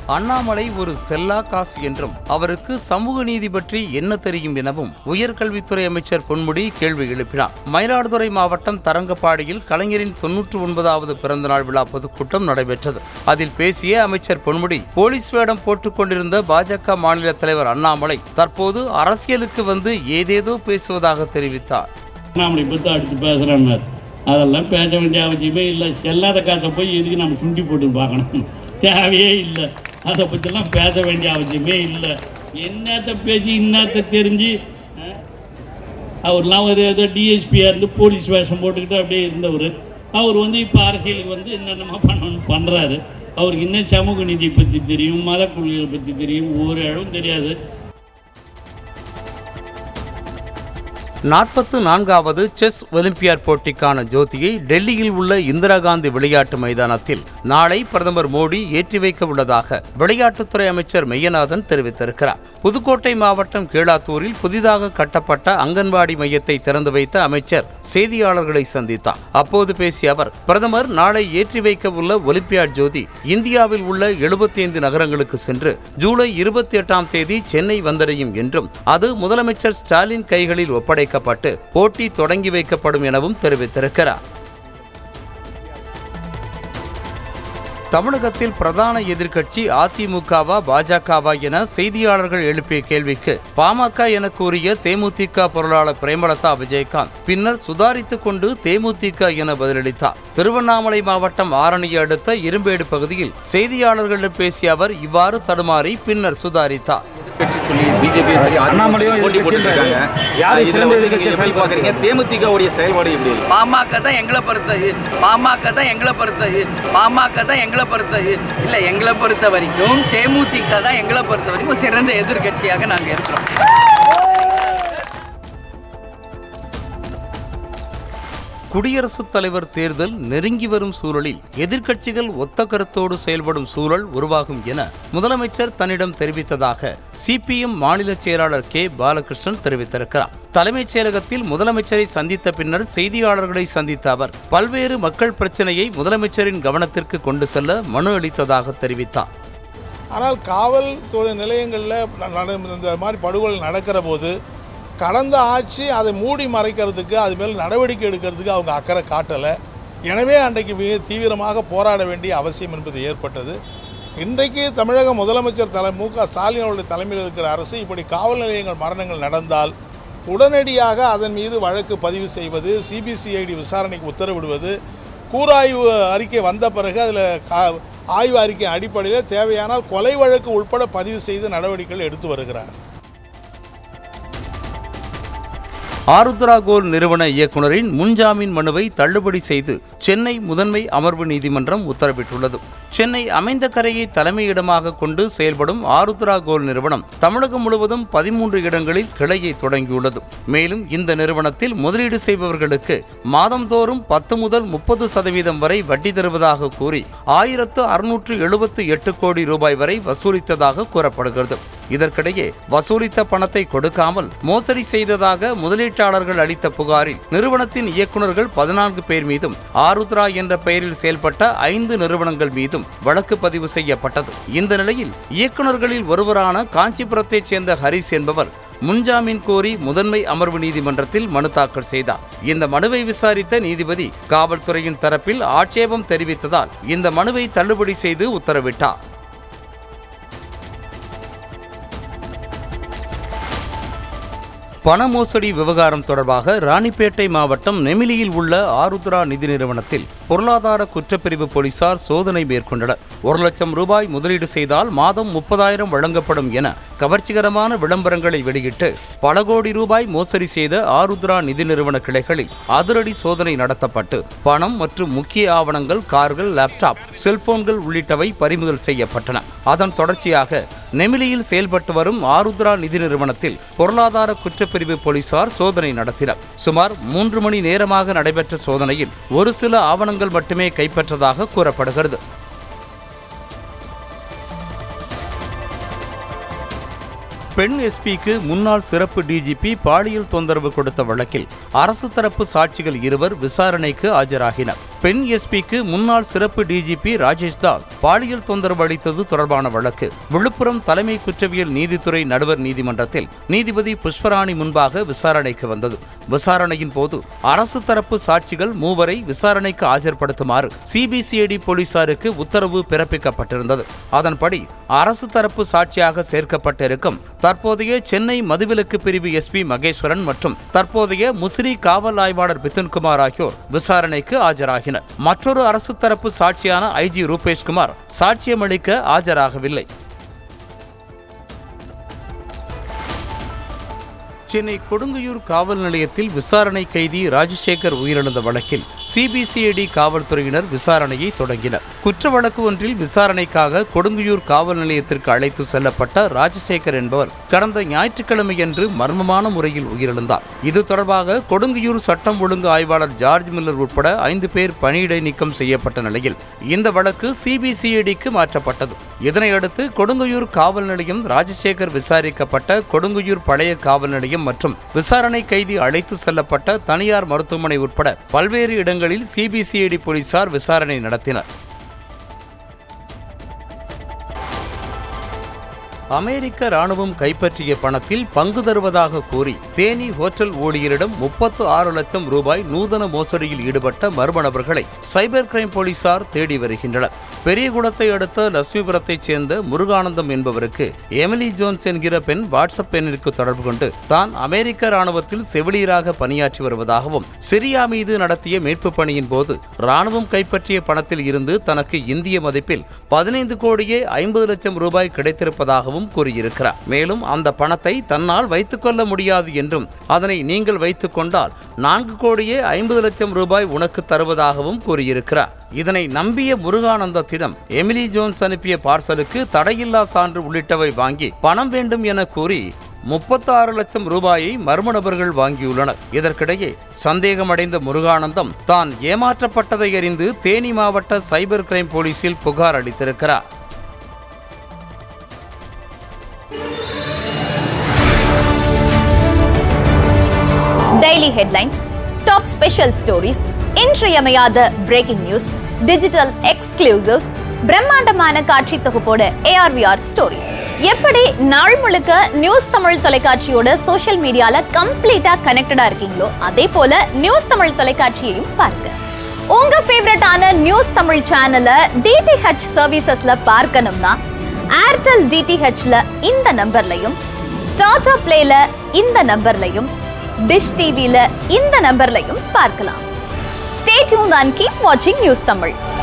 அண்ணாமலை ஒரு செல்லா காசு என்றும் அவருக்கு சமூக நீதி பற்றி என்ன தெரியும் எனவும் உயர்கல்வித்துறை அமைச்சர் பொன்முடி கேள்வி எழுப்பினார் மயிலாடுதுறை மாவட்டம் தரங்கப்பாடியில் கலைஞரின் தொன்னூற்று ஒன்பதாவது பிறந்தநாள் விழா பொதுக்கூட்டம் நடைபெற்றது அதில் பேசிய அமைச்சர் பொன்முடி போலீஸ் வேடம் போட்டுக் கொண்டிருந்த பாஜக மாநில தலைவர் அண்ணாமலை தற்போது அரசியலுக்கு வந்து ஏதேதோ பேசுவதாக தெரிவித்தார் நம்மளை பற்றி அடித்து பேசுகிறேன்னார் அதெல்லாம் பேச வேண்டிய அவசியமே இல்லை செல்லாத காசை போய் எதுக்கு நம்ம சுண்டி போட்டு பார்க்கணும் தேவையே இல்லை அதை பற்றிலாம் பேச வேண்டிய அவசியமே இல்லை என்னத்த பேசி இன்னத்த தெரிஞ்சு அஹ், அவர்லாம் ஒரு ஏதோ டிஎஸ்பியாக இருந்து போலீஸ் வேஷம் போட்டுக்கிட்டு அப்படியே இருந்தவர் அவர் வந்து இப்போ அரசியலுக்கு வந்து என்னென்னமோ பண்ணணும் பண்ணுறாரு அவருக்கு இன்னும் சமூக நீதியை பற்றி தெரியும் மத கொள்கைகளை பற்றி தெரியும் ஒரு இடம் தெரியாது நாற்பத்து நான்காவது செஸ் ஒலிம்பியாட் போட்டிக்கான ஜோதியை டெல்லியில் உள்ள இந்திரா காந்தி விளையாட்டு மைதானத்தில் நாளை பிரதமர் மோடி ஏற்றி வைக்க உள்ளதாக விளையாட்டுத்துறை அமைச்சர் மெய்யநாதன் தெரிவித்திருக்கிறார் புதுக்கோட்டை மாவட்டம் கீழாத்தூரில் புதிதாக கட்டப்பட்ட அங்கன்வாடி மையத்தை திறந்து வைத்த அமைச்சர் செய்தியாளர்களை சந்தித்தார் அப்போது பேசிய அவர் பிரதமர் நாளை ஏற்றி வைக்க உள்ள ஒலிம்பியாட் ஜோதி இந்தியாவில் உள்ள 75 நகரங்களுக்கு சென்று ஜூலை இருபத்தி எட்டாம் தேதி சென்னை வந்தடையும் என்றும் அது முதலமைச்சர் ஸ்டாலின் கைகளில் ஒப்படைக்கப்பட்டு போட்டி தொடங்கி வைக்கப்படும் எனவும் தெரிவித்திருக்கிறார் தமிழகத்தில் பிரதான எதிர்க்கட்சி அதிமுகவா பாஜகவா என செய்தியாளர்கள் எழுப்பிய கேள்விக்கு பாமக என கூறிய தேமுதிக பொருளாளர் பிரேமலதா விஜயகாந்த் பின்னர் சுதாரித்துக் கொண்டு தேமுதிக என பதிலளித்தார் திருவண்ணாமலை மாவட்டம் ஆரணியை அடுத்த இரும்பேடு பகுதியில் செய்தியாளர்களிடம் பேசிய அவர் இவ்வாறு தடுமாறி பின்னர் சுதாரித்தார் கட்சி சொல்லி பிஜேபி சரி அண்ணாமலையும் போட்டி போட்டு எதிர்க்கட்சின்றாரு. இருக்காங்க யாரு இதுல சிறந்த வந்து நீங்க எதிர்க்கட்சியை எப்படி பாக்குறீங்க தேமுதிக உடைய செயல்பாடு எப்படி இருக்கு பாமக தான் எங்களை பொறுத்த பாமக தான் எங்களை பொறுத்த பாமக தான் எங்களை பொறுத்த இல்லை எங்களை பொறுத்த வரைக்கும் தேமுதிக தான் எங்களை பொறுத்த வரைக்கும் சிறந்த எதிர்க்கட்சியாக நாங்கள் இருக்கிறோம் குடியரசுத் தலைவர் தேர்தல் நெருங்கி வரும் சூழலில் எதிர்க்கட்சிகள் ஒத்த கருத்தோடு செயல்படும் சூழல் உருவாகும் என முதலமைச்சர் தன்னிடம் தெரிவித்ததாக சிபிஎம் மாநில செயலாளர் கே பாலகிருஷ்ணன் தெரிவித்திருக்கிறார் தலைமைச் செயலகத்தில் முதலமைச்சரை சந்தித்த பின்னர் செய்தியாளர்களை சந்தித்த அவர் பல்வேறு மக்கள் பிரச்சனையை முதலமைச்சரின் கவனத்திற்கு கொண்டு செல்ல மனு அளித்ததாக தெரிவித்தார் ஆனால் காவல் தொழில் நிலையங்களில் நட- இந்த மாதிரி படுகொலை நடக்கிற போது கடந்த ஆட்சி அதை மூடி மறைக்கிறதுக்கு அது மேல் நடவடிக்கை எடுக்கிறதுக்கு அவங்க அக்கறை காட்டலை எனவே அன்றைக்கு மிக தீவிரமாக போராட வேண்டிய அவசியம் என்பது ஏற்பட்டது இன்றைக்கு தமிழக முதலமைச்சர் தலை மு க ஸ்டாலின் அவருடைய தலைமையில் இருக்கிற அரசு இப்படி காவல் நிலையங்கள் மரணங்கள் நடந்தால் உடனடியாக அதன் மீது வழக்கு பதிவு செய்வது சிபிசிஐடி விசாரணைக்கு உத்தரவிடுவது கூராய்வு அறிக்கை வந்த பிறகு அதில் கா ஆய்வு அறிக்கை அடிப்படையில் தேவையானால் கொலை வழக்கு உட்பட பதிவு செய்து நடவடிக்கைகள் எடுத்து வருகிறார் ஆருத்ரா கோல் நிறுவன இயக்குனரின் முன்ஜாமீன் மனுவை தள்ளுபடி செய்து சென்னை முதன்மை அமர்வு நீதிமன்றம் உத்தரவிட்டுள்ளது சென்னை அமைந்த கரையை தலைமையிடமாக கொண்டு செயல்படும் ஆருத்ரா கோல் நிறுவனம் தமிழகம் முழுவதும் பதிமூன்று இடங்களில் கிளையை தொடங்கியுள்ளது மேலும் இந்த நிறுவனத்தில் முதலீடு செய்பவர்களுக்கு மாதந்தோறும் பத்து முதல் முப்பது சதவீதம் வரை வட்டி தருவதாக கூறி ஆயிரத்து அறுநூற்று எழுபத்து எட்டு கோடி ரூபாய் வரை வசூலித்ததாக கூறப்படுகிறது இதற்கிடையே வசூலித்த பணத்தை கொடுக்காமல் மோசடி செய்ததாக முதலீட்டாளர்கள் அளித்த புகாரில் நிறுவனத்தின் இயக்குநர்கள் பதினான்கு பேர் மீதும் ஆருத்ரா என்ற பெயரில் செயல்பட்ட ஐந்து நிறுவனங்கள் மீதும் வழக்கு பதிவு செய்யப்பட்டது இந்த நிலையில் இயக்குநர்களில் ஒருவரான காஞ்சிபுரத்தைச் சேர்ந்த ஹரிஸ் என்பவர் முன்ஜாமீன் கோரி முதன்மை அமர்வு நீதிமன்றத்தில் மனு தாக்கல் செய்தார் இந்த மனுவை விசாரித்த நீதிபதி காவல்துறையின் தரப்பில் ஆட்சேபம் தெரிவித்ததால் இந்த மனுவை தள்ளுபடி செய்து உத்தரவிட்டார் பண மோசடி விவகாரம் தொடர்பாக ராணிப்பேட்டை மாவட்டம் நெமிலியில் உள்ள ஆருத்ரா நிதி நிறுவனத்தில் பொருளாதார குற்றப்பிரிவு போலீசார் சோதனை மேற்கொண்டனர் ஒரு லட்சம் ரூபாய் முதலீடு செய்தால் மாதம் முப்பதாயிரம் வழங்கப்படும் என கவர்ச்சிகரமான விளம்பரங்களை வெளியிட்டு பல கோடி ரூபாய் மோசடி செய்த ஆருத்ரா நிதி நிறுவன கிளைகளில் அதிரடி சோதனை நடத்தப்பட்டு பணம் மற்றும் முக்கிய ஆவணங்கள் கார்கள் லேப்டாப் செல்போன்கள் உள்ளிட்டவை பறிமுதல் செய்யப்பட்டன அதன் தொடர்ச்சியாக நெமிலியில் செயல்பட்டு வரும் ஆருத்ரா நிதி நிறுவனத்தில் பொருளாதார குற்றப்பிரிவு போலீசார் சோதனை நடத்தினர் சுமார் மூன்று மணி நேரமாக நடைபெற்ற சோதனையில் ஒரு சில ஆவணங்கள் மட்டுமே கைப்பற்றதாக கூறப்படுகிறது பெண் எஸ்பிக்கு முன்னாள் சிறப்பு டிஜிபி பாலியல் தொந்தரவு கொடுத்த வழக்கில் அரசு தரப்பு சாட்சிகள் இருவர் விசாரணைக்கு ஆஜராகினர் பெண் எஸ்பிக்கு முன்னாள் சிறப்பு டிஜிபி ராஜேஷ் தாஸ் பாலியல் தொந்தரவு அளித்தது தொடர்பான வழக்கு விழுப்புரம் தலைமை குற்றவியல் நீதித்துறை நடுவர் நீதிமன்றத்தில் நீதிபதி புஷ்பராணி முன்பாக விசாரணைக்கு வந்தது விசாரணையின் போது அரசு தரப்பு சாட்சிகள் மூவரை விசாரணைக்கு ஆஜர்படுத்துமாறு சிபிசிஐடி போலீசாருக்கு உத்தரவு பிறப்பிக்கப்பட்டிருந்தது அதன்படி அரசு தரப்பு சாட்சியாக சேர்க்கப்பட்டிருக்கும் தற்போதைய சென்னை மதுவிலக்கு பிரிவு எஸ்பி மகேஸ்வரன் மற்றும் தற்போதைய முசிறி காவல் ஆய்வாளர் பிதுன்குமார் ஆகியோர் விசாரணைக்கு ஆஜராகினர் மற்றொரு அரசு தரப்பு சாட்சியான ஐஜி ரூபேஷ்குமார் சாட்சியமளிக்க ஆஜராகவில்லை சென்னை கொடுங்கையூர் காவல் நிலையத்தில் விசாரணை கைதி ராஜசேகர் உயிரிழந்த வழக்கில் சிபிசிஐடி காவல்துறையினர் விசாரணையை தொடங்கினர் குற்ற வழக்கு ஒன்றில் விசாரணைக்காக கொடுங்கையூர் காவல் நிலையத்திற்கு அழைத்து செல்லப்பட்ட ராஜசேகர் என்பவர் கடந்த ஞாயிற்றுக்கிழமையன்று மர்மமான முறையில் உயிரிழந்தார் இது தொடர்பாக கொடுங்கையூர் சட்டம் ஒழுங்கு ஆய்வாளர் ஜார்ஜ் மில்லர் உட்பட ஐந்து பேர் பணியிடை நீக்கம் செய்யப்பட்ட நிலையில் இந்த வழக்கு சிபிசிஐடிக்கு மாற்றப்பட்டது இதனையடுத்து கொடுங்கையூர் காவல் நிலையம் ராஜசேகர் விசாரிக்கப்பட்ட கொடுங்கையூர் பழைய காவல் நிலையம் மற்றும் விசாரணை கைதி அழைத்து செல்லப்பட்ட தனியார் மருத்துவமனை உட்பட பல்வேறு இடங்களில் சிபிசிஐடி போலீசார் விசாரணை நடத்தினர் அமெரிக்க ராணுவம் கைப்பற்றிய பணத்தில் பங்கு தருவதாக கூறி தேனி ஹோட்டல் ஊழியரிடம் முப்பத்து ஆறு லட்சம் ரூபாய் நூதன மோசடியில் ஈடுபட்ட மர்ம நபர்களை சைபர் கிரைம் போலீசார் தேடி வருகின்றனர் பெரியகுளத்தை அடுத்த லட்சுமிபுரத்தைச் சேர்ந்த முருகானந்தம் என்பவருக்கு எமிலி ஜோன்ஸ் என்கிற பெண் வாட்ஸ்அப் எண்ணிற்கு தொடர்பு கொண்டு தான் அமெரிக்க ராணுவத்தில் செவிலியராக பணியாற்றி வருவதாகவும் சிரியா மீது நடத்திய மீட்பு பணியின் போது ராணுவம் கைப்பற்றிய பணத்தில் இருந்து தனக்கு இந்திய மதிப்பில் பதினைந்து கோடியே ஐம்பது லட்சம் ரூபாய் கிடைத்திருப்பதாகவும் கூறியிருக்கிறார் மேலும் அந்த பணத்தை தன்னால் வைத்துக்கொள்ள முடியாது என்றும் அதனை நீங்கள் வைத்துக் கொண்டால் நான்கு கோடியே ஐம்பது லட்சம் ரூபாய் உனக்கு தருவதாகவும் கூறியிருக்கிறார் இதனை நம்பிய முருகானந்தத்திடம் எமிலி ஜோன்ஸ் அனுப்பிய பார்சலுக்கு தடையில்லா சான்று உள்ளிட்டவை வாங்கி பணம் வேண்டும் என கூறி முப்பத்தாறு லட்சம் ரூபாயை மர்ம நபர்கள் வாங்கியுள்ளனர் இதற்கிடையே சந்தேகமடைந்த முருகானந்தம் தான் ஏமாற்றப்பட்டதை அறிந்து தேனி மாவட்ட சைபர் கிரைம் போலீசில் புகார் அளித்திருக்கிறார் daily headlines top special stories இன்றியமையாத பிரேக்கிங் நியூஸ் டிஜிட்டல் எக்ஸ்க்ளூசிவ்ஸ் பிரம்மாண்டமான காட்சி தொகுப்போட ஏஆர்விஆர் ஸ்டோரிஸ் எப்படி நாள் முழுக்க நியூஸ் தமிழ் தொலைக்காட்சியோட சோஷியல் மீடியால கம்ப்ளீட்டா கனெக்டடா இருக்கீங்களோ அதே போல நியூஸ் தமிழ் தொலைக்காட்சியையும் பாருங்க உங்க ஃபேவரட்டான நியூஸ் தமிழ் சேனலை டிடிஹெச் சர்வீசஸ்ல பார்க்கணும்னா ஏர்டெல் டிடிஹெச்ல இந்த நம்பர்லையும் டாடா பிளேல இந்த நம்பர்லையும் டிஷ் டிவில இந்த நம்பர்லையும் பார்க்கலாம் ஸ்டே டியூன் அண்ட் கீப் வாட்சிங் நியூஸ் தமிழ்